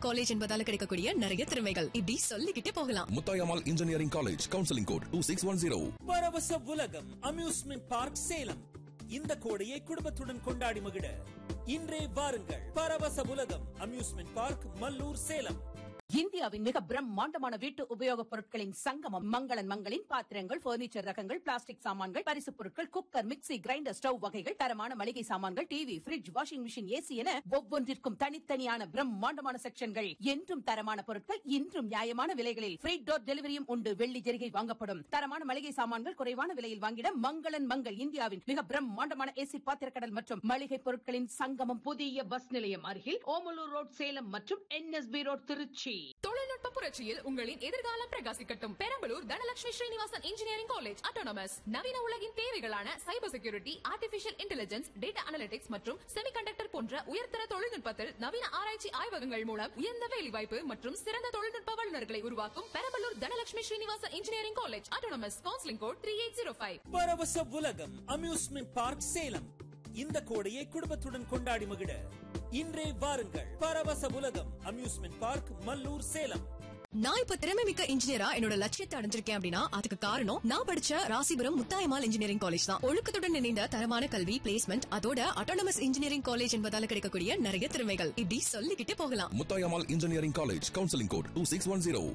College என்பதால கிடைக்கக்கூடிய நிறைய திறமைகள் இப்படி சொல்லிக்கிட்டே போகலாம் Muthayammal engineering college counselling code two six one zero பரவச உலகம் அம்யூஸ்மெண்ட் பார்க் சேலம் இந்த கோடையை குடும்பத்துடன் கொண்டாடி மகிழ இன்றே வாருங்கள் பரவச உலகம் அம்யூஸ்மெண்ட் பார்க் மல்லூர் சேலம் இந்தியாவின் மிக பிரம்மாண்டமான வீட்டு உபயோகப் பொருட்களின் சங்கமம் மங்களன் மங்களின் பாத்திரங்கள் பர்னிச்சர் ரகங்கள் பிளாஸ்டிக் சாமான்கள் பரிசுப் பொருட்கள் குக்கர் மிக்ஸி கிரைண்டர் ஸ்டவ் வகைகள் தரமான மளிகை சாமான்கள் TV fridge washing machine AC என ஒவ்வொன்றிற்கும் தனித்தனியான பிரம்மாண்டமான செக்ஷன்கள் என்றும் தரமான பொருட்கள் இன்றும் நியாயமான விலைகளில் ஃப்ரீ டோர் டெலிவரியும் உண்டு வெள்ளி ஜெரிகை வாங்கப்படும் தரமான மளிகை சாமான்கள் குறைவான விலையில் வாங்கிட மங்களன் மங்கள் இந்தியாவின் மிக பிரம்மாண்டமான ஏசி பாத்திரக்கடல் மற்றும் மளிகை பொருட்களின் சங்கமம் புதிய பஸ் நிலையம் அருகில் ஓமலூர் ரோட் சேலம் மற்றும் என்எஸ்பி ரோட் திருச்சி தொழில்நுட்ப புரட்சியில் உங்களின் எதிர்காலம் பிரகாசிக்கட்டும் Perambalur Dhanalakshmi Srinivasan engineering college autonomous நவீன உலகின் தேவைகளான cyber security artificial intelligence data analytics மற்றும் செமிகண்டக்டர் போன்ற உயர்தர தொழில்நுட்பத்தில் நவீன ஆராய்ச்சி ஆய்வகங்கள் மூலம் உயர்ந்த வேலைவாய்ப்பு மற்றும் சிறந்த தொழில்நுட்ப வல்லுநர்களை உருவாக்கும் Perambalur Dhanalakshmi Srinivasan engineering college autonomous counselling code three eight zero five பரவச உலகம் அம்யூஸ்மெண்ட் பார்க் சேலம் இந்த கோடையை குடும்பத்துடன் கொண்டாடி மகிழ இன்றே வாருங்கள் பரவச உலகம் அம்யூஸ்மெண்ட் பார்க் மல்லூர் சேலம் நான் இப்ப திறமை மிக்க இன்ஜினியரா என்னோட லட்சியத்தை அடைஞ்சிருக்கேன் அப்படின்னா அதுக்கு காரணம் நான் படிச்ச ராசிபுரம் முத்தாயம்மாள் இன்ஜினியரிங் காலேஜ் தான் ஒழுக்கத்துடன் இணைந்த தரமான கல்வி பிளேஸ்மெண்ட் அதோட அட்டானமஸ் இன்ஜினியரிங் காலேஜ் என்பதால கிடைக்கக்கூடிய நிறைய திறமைகள் இப்படி சொல்லிக்கிட்டே போகலாம் Muthayammal engineering college counselling code two six one zero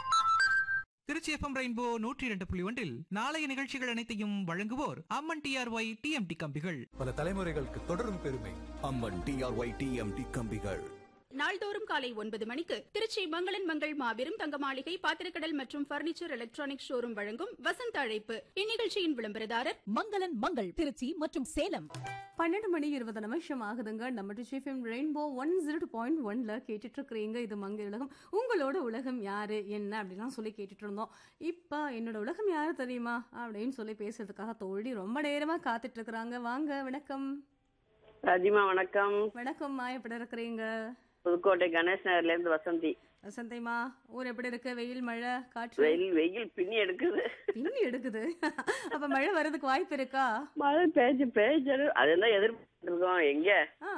Trichy FM rainbow நூற்றி இரண்டு புள்ளி ஒன்றில் நாளைய நிகழ்ச்சிகள் அனைத்தையும் வழங்குவோர் அம்மன் டிஆர்ஒய் டிஎம்டி கம்பிகள் பல தலைமுறைகளுக்கு தொடரும் பெருமை அம்மன் டிஆர்ஒய் டிஎம்டி கம்பிகள் நாள்தோறும் காலை ஒன்பது மணிக்கு திருச்சி மங்களன் மங்கள் மாபெரும் தங்க மாளிகை பாத்திரக்கடல் மற்றும் பர்னிச்சர் எலக்ட்ரானிக் ஷோரூம் வழங்கும் வசந்த அழைப்பு இந்நிகழ்ச்சியின் விளம்பரதாரர் மங்களன் மங்கள் திருச்சி மற்றும் சேலம் பன்னெண்டு மணி இருபது நிமிஷம் ஆகுதுங்க நம்ம Trichy FM rainbow one zero two point ஒன்ல கேட்டுட்டு இருக்கிறீங்க இது மங்க உலகம் உங்களோட உலகம் யாரு என்ன அப்படிலாம் சொல்லி கேட்டுட்டு இருந்தோம் இப்போ என்னோட உலகம் யாரு தெரியுமா அப்படின்னு சொல்லி பேசுறதுக்காக தோழி ரொம்ப நேரமா காத்துட்டு இருக்கிறாங்க வாங்க வணக்கம் ராஜிமா வணக்கம் வணக்கம்மா எப்படி இருக்கிறீங்க புதுக்கோட்டை கணேஷ் நகர்ல இருந்து வசந்தி வசந்தைமா ஊர் எப்படி இருக்கு வெயில் மழை காற்று வெயில் வெயில் பின்னி எடுக்குது பின்னி எடுக்குது அப்ப மழை வர்றதுக்கு வாய்ப்பு இருக்கா மழை பேஞ்சு பேஞ்சு அதெல்லாம் எதிர்பார்த்து இருக்கோம் எங்க ஆ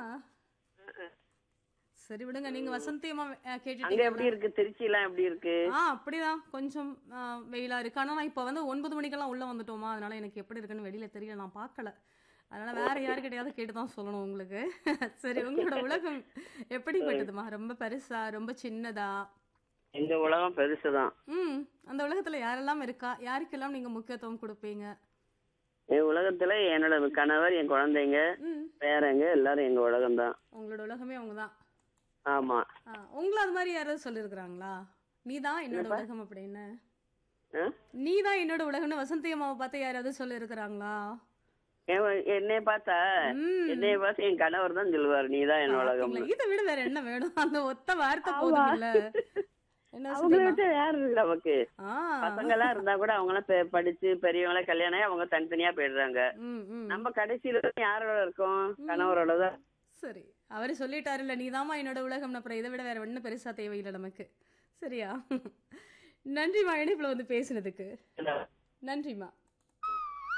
சரி விடுங்க நீங்க வசந்தியமா அங்க கேட்டுட்டீங்க எப்படி இருக்கு திருச்சி எல்லாம் எப்படி இருக்கு ஆ அப்படிதான் கொஞ்சம் ஆ, வெயிலா இருக்கு ஆனா நான் இப்ப வந்து ஒன்பது மணிக்கெல்லாம் உள்ள வந்துட்டோமா அதனால எனக்கு எப்படி இருக்குன்னு வெளியில தெரியல நான் பார்க்கல அதனால வேற யாருக்கிட்டையாவது கேட்டு தான் சொல்லணும் உங்களுக்கு சரி உங்களோட உலகம் எப்படிப்பட்டதுமா ரொம்ப பெருசா ரொம்ப சின்னதா எங்க உலகம் பெருசுதான் ம் அந்த உலகத்துல யாரெல்லாம் இருக்கா யாருக்கெல்லாம் நீங்க முக்கியத்துவம் கொடுப்பீங்க என் உலகத்துல என்னோட கணவர் என் குழந்தைங்க ம் பேரங்க எல்லாரும் எங்க உலகம் தான் உங்களோட உலகமே அவங்க தான் ஆமா உங்களை அது மாதிரி யாராவது சொல்லியிருக்கிறாங்களா நீ தான் என்னோட உலகம் அப்படின்னு ஆ? நீ தான் என்னோட உலகம்னு வசந்தி அம்மாவை பார்த்து யாராவது சொல்லியிருக்கிறாங்களா என் என்னைய பார்த்தா ம். என்னைய பார்த்து என் கணவர் தான் சொல்லுவாரு நீதான் என் உலகம் பாத்தீங்களா? இதை விட வேற என்ன வேணும் அந்த ஒத்த வார்த்தை போதும் இல்ல என்ன அவங்கள சொல்லுங்க விட்டு யாரு இருக்கு நமக்கு ஆ பசங்க எல்லாம் இருந்தா கூட அவங்க எல்லாம் பெ- படிச்சு பெரியவங்கள கல்யாணம் ஆகி அவங்க தனித்தனியா போயிடுறாங்க ம் ம் நம்ம கடைசியில யாரோட இருக்கோம் கணவரோட தான் சரி அவரு சொல்லிட்டாருல்ல நீதாம்மா என்னோட உலகம் அப்புறம் இதை விட வேற ஒன்றும் பெருசா தேவையில்லை நமக்கு சரியா நன்றிம்மா இணைப்புல வந்து பேசுனதுக்கு நன்றிம்மா